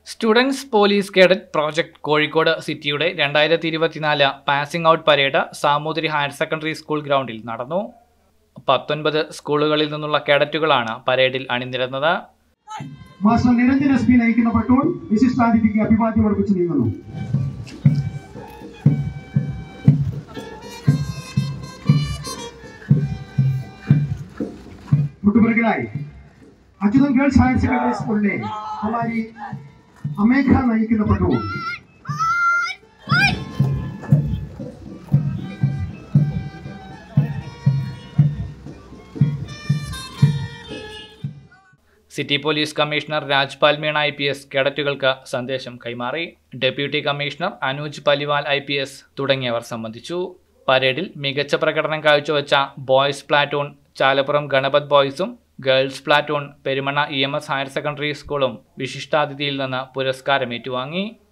students police cadet project Kozhikode സിറ്റിയുടെ രണ്ടായിരത്തി ഇരുപത്തിനാല് passing out parade Samoothiri higher secondary school ഗ്രൗണ്ടിൽ നടന്നു പത്തൊൻപത് സ്കൂളുകളിൽ നിന്നുള്ള കേഡറ്റുകളാണ് പരേഡിൽ അണിനിരന്നത് മാസ്റ്റർ നിരഞ്ജൻ എസ് പി നയിക്കുന്ന പട്ടോൾ വിശിഷ്ടാതിഥിക്ക് അഭിവാദ്യം അർപ്പിച്ച് നീങ്ങുന്നു തൊട്ടുപിറകിലായി അച്യുതൻ ഗേൾസ് ഹയർ സെക്കൻഡറി സ്കൂളിലെ കുമാരി അമേഘ നയിക്കുന്ന പട്ടവും city police commissioner Rajpal Meena I P S കേഡറ്റുകൾക്ക് സന്ദേശം കൈമാറി deputy commissioner Anuj Paliwal I P S തുടങ്ങിയവർ സംബന്ധിച്ചു പരേഡിൽ മികച്ച പ്രകടനം കാഴ്ചവെച്ച ബോയ്സ് പ്ലാറ്റൂൺ ചാലപ്പുറം ഗണപത് ബോയ്സും girls platoon Perumanna E M S higher secondary സ്കൂളും വിശിഷ്ടാതിഥിയിൽ നിന്ന് പുരസ്കാരം ഏറ്റുവാങ്ങി